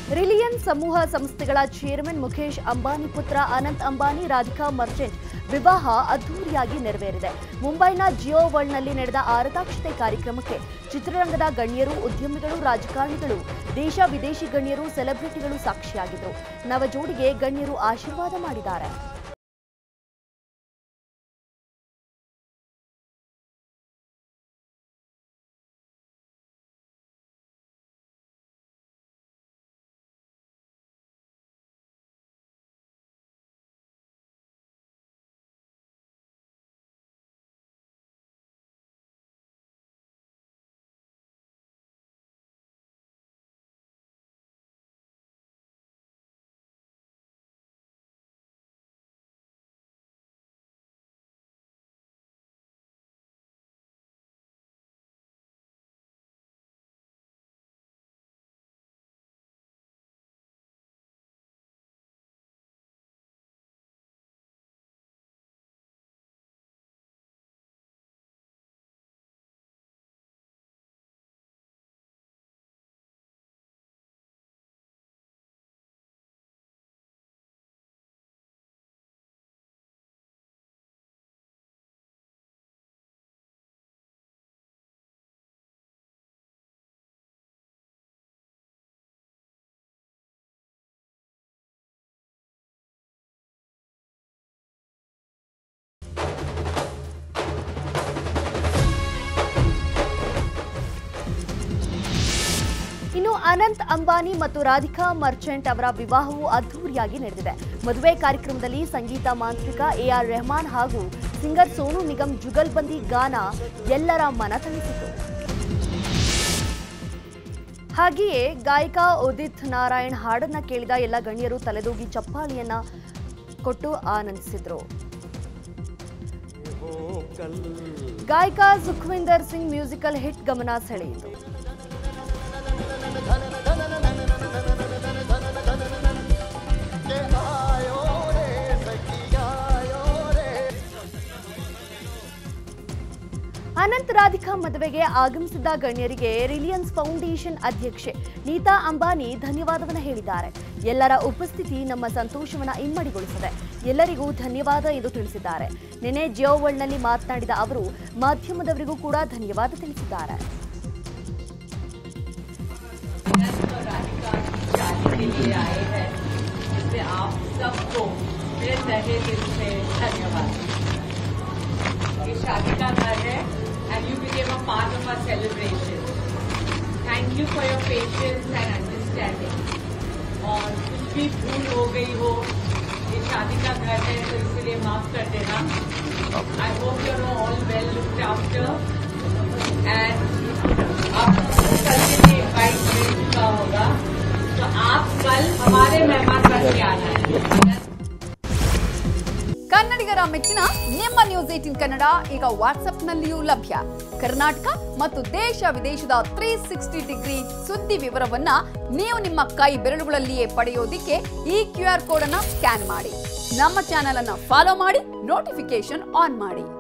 reliance ಸಮೂಹ ಸಂಸ್ಥೆಗಳ chairman Mukesh Ambani ಪುತ್ರ ಅನಂತ್ ಅಂಬಾನಿ ರಾಧಿಕಾ ಮರ್ಚೆಂಟ್ ವಿವಾಹ ಅದ್ದೂರಿಯಾಗಿ ನೆರವೇರಿದೆ ಮುಂಬೈನ ಜಿಯೋ ವರ್ಲ್ಡ್ನಲ್ಲಿ ನಡೆದ ಆರತಾಕ್ಷತೆ ಕಾರ್ಯಕ್ರಮಕ್ಕೆ ಚಿತ್ರರಂಗದ ಗಣ್ಯರು ಉದ್ಯಮಿಗಳು ರಾಜಕಾರಣಿಗಳು ದೇಶ ವಿದೇಶಿ ಗಣ್ಯರು ಸೆಲೆಬ್ರಿಟಿಗಳು ಸಾಕ್ಷಿಯಾಗಿದ್ದರು ನವ ಜೋಡಿಗೆ ಗಣ್ಯರು ಆಶೀರ್ವಾದ ಮಾಡಿದ್ದಾರೆ ಇನ್ನು ಅನಂತ್ ಅಂಬಾನಿ ಮತ್ತು ರಾಧಿಕಾ ಮರ್ಚೆಂಟ್ ಅವರ ವಿವಾಹವು ಅದ್ದೂರಿಯಾಗಿ ನಡೆದಿದೆ ಮದುವೆ ಕಾರ್ಯಕ್ರಮದಲ್ಲಿ ಸಂಗೀತ ಮಾಂತ್ರಿಕ ಎ ಆರ್ ರೆಹಮಾನ್ ಹಾಗೂ ಸಿಂಗರ್ ಸೋನು ನಿಗಮ್ ಜುಗಲ್ಬಂದಿ ಗಾನ ಎಲ್ಲರ ಮನ ತಣಿಸಿತು ಹಾಗೆಯೇ ಗಾಯಕ ಉದಿತ್ ನಾರಾಯಣ್ ಹಾಡನ್ನ ಕೇಳಿದ ಎಲ್ಲ ಗಣ್ಯರು ತಲೆದೂಗಿ ಚಪ್ಪಾಳಿಯನ್ನ ಕೊಟ್ಟು ಆನಂದಿಸಿದ್ರು ಗಾಯಕ ಸುಖವಿಂದರ್ ಸಿಂಗ್ ಮ್ಯೂಸಿಕಲ್ ಹಿಟ್ ಗಮನ ಸೆಳೆಯಿತು ಅನಂತ್ ರಾಧಿಕಾ ಮದುವೆಗೆ ಆಗಮಿಸಿದ ಗಣ್ಯರಿಗೆ ರಿಲಿಯನ್ಸ್ ಫೌಂಡೇಶನ್ ಅಧ್ಯಕ್ಷೆ ನೀತಾ ಅಂಬಾನಿ ಧನ್ಯವಾದವನ್ನ ಹೇಳಿದ್ದಾರೆ ಎಲ್ಲರ ಉಪಸ್ಥಿತಿ ನಮ್ಮ ಸಂತೋಷವನ್ನ ಇಮ್ಮಡಿಗೊಳಿಸಿದೆ ಎಲ್ಲರಿಗೂ ಧನ್ಯವಾದ ಎಂದು ತಿಳಿಸಿದ್ದಾರೆ ನಿನ್ನೆ ಜಿಯೋ ವರ್ಲ್ಡ್ನಲ್ಲಿ ಮಾತನಾಡಿದ ಅವರು ಮಾಧ್ಯಮದವರಿಗೂ ಕೂಡ ಧನ್ಯವಾದ ತಿಳಿಸಿದ್ದಾರೆ शादी के लिए आए हैं इससे आप सबको मेरे तहे दिल से धन्यवाद ये शादी का घर है and you became a part of our celebration thank you for your patience and understanding और कुछ भी भूल हो गई हो ये शादी का घर है तो इसलिए माफ कर देना I hope you know all well looked after and आप कल के लिए इन्वाइट मिल चुका होगा तो आप कल हमारे मेहमान बन के आना है ಕನ್ನಡಿಗರ ಮೆಚ್ಚಿನ ನಿಮ್ಮ ನ್ಯೂಸ್ ಏಟಿನ್ ಕನ್ನಡ ಈಗ ವಾಟ್ಸ್ಆಪ್ನಲ್ಲಿಯೂ ಲಭ್ಯ ಕರ್ನಾಟಕ ಮತ್ತು ದೇಶ ವಿದೇಶದ ತ್ರೀ ಸಿಕ್ಸ್ಟಿ ಡಿಗ್ರಿ ಸುದ್ದಿ ವಿವರವನ್ನ ನೀವು ನಿಮ್ಮ ಕೈ ಬೆರಳುಗಳಲ್ಲಿಯೇ ಪಡೆಯೋದಿಕ್ಕೆ ಈ ಕ್ಯೂ ಆರ್ ಕೋಡ್ ಅನ್ನ ಸ್ಕ್ಯಾನ್ ಮಾಡಿ ನಮ್ಮ ಚಾನೆಲ್ ಅನ್ನ ಫಾಲೋ ಮಾಡಿ ನೋಟಿಫಿಕೇಶನ್ ಆನ್ ಮಾಡಿ